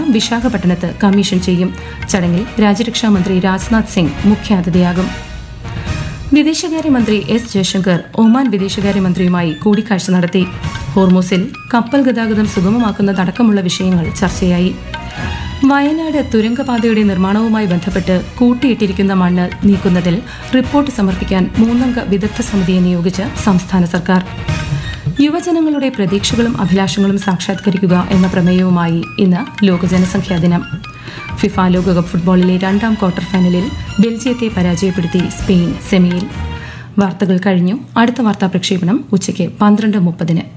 വിശാഖപട്ടണത്ത് കമ്മീഷൻ ചെയ്യും ചടങ്ങിൽ രാജ്യരക്ഷാമന്ത്രി രാജ്നാഥ് സിംഗ് മുഖ്യാതിഥിയാകും വിദേശകാര്യമന്ത്രി എസ് ജയശങ്കർ ഒമാൻ വിദേശകാര്യമന്ത്രിയുമായി കൂടിക്കാഴ്ച നടത്തി ഹോർമൂസിൽ കപ്പൽ ഗതാഗതം സുഗമമാക്കുന്നതടക്കമുള്ള വിഷയങ്ങൾ ചർച്ചയായി വയനാട് തുരങ്കപാതയുടെ നിർമ്മാണവുമായി ബന്ധപ്പെട്ട് കൂട്ടിയിട്ടിരിക്കുന്ന മണ്ണ് നീക്കുന്നതിൽ റിപ്പോർട്ട് സമർപ്പിക്കാൻ മൂന്നംഗ വിദഗ്ധ സമിതിയെ നിയോഗിച്ച് സംസ്ഥാന സർക്കാർ യുവജനങ്ങളുടെ പ്രതീക്ഷകളും അഭിലാഷങ്ങളും സാക്ഷാത്കരിക്കുക എന്ന പ്രമേയവുമായി ഇന്ന് ലോക ജനസംഖ്യാ ദിനം ഫിഫ ലോകകപ്പ് ഫുട്ബോളിലെ രണ്ടാം ക്വാർട്ടർ ഫൈനലിൽ ബെൽജിയത്തെ പരാജയപ്പെടുത്തി സ്പെയിൻ സെമിയിൽ വാർത്തകൾ കഴിഞ്ഞു അടുത്ത വാർത്താ പ്രക്ഷേപണം ഉച്ചയ്ക്ക് പന്ത്രണ്ട് മുപ്പതിന്